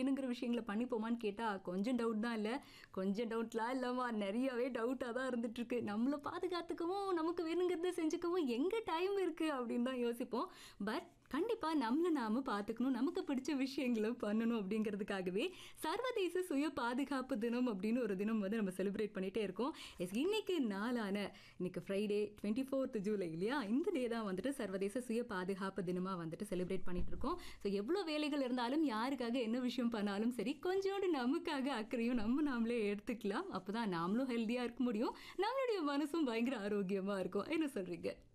வேணுங்கிற விஷயங்களை பண்ணிப்போமான்னு கேட்டால் கொஞ்சம் டவுட் தான் இல்லை கொஞ்சம் டவுட்லாம் இல்லைம்மா நிறையவே டவுட்டாக தான் இருந்துட்டு இருக்கு நம்மளை பாதுகாத்துக்கவும் நமக்கு வேணுங்கிறத செஞ்சுக்கவும் எங்கே டைம் இருக்குது அப்படின்னு தான் யோசிப்போம் பட் கண்டிப்பாக நம்மளை நாம பார்த்துக்கணும் நமக்கு பிடிச்ச விஷயங்களை பண்ணணும் அப்படிங்கிறதுக்காகவே சர்வதேச சுய பாதுகாப்பு தினம் அப்படின்னு ஒரு தினம் வந்து நம்ம செலிப்ரேட் பண்ணிகிட்டே இருக்கோம் எஸ் இன்னைக்கு நாளான இன்னைக்கு ஃப்ரைடே டுவெண்ட்டி ஃபோர்த் ஜூலை இல்லையா இந்த டே தான் வந்துட்டு சர்வதேச சுய பாதுகாப்பு தினமாக வந்துட்டு செலிப்ரேட் பண்ணிட்டு இருக்கோம் ஸோ எவ்வளோ வேலைகள் இருந்தாலும் யாருக்காக என்ன விஷயம் பண்ணாலும் சரி கொஞ்சோண்டு நமக்காக அக்கறையும் நம்ம நாமளே எடுத்துக்கலாம் அப்போ தான் நாமளும் ஹெல்த்தியாக இருக்க முடியும் நம்மளுடைய மனசும் பயங்கர ஆரோக்கியமாக இருக்கும் என்ன சொல்கிறீங்க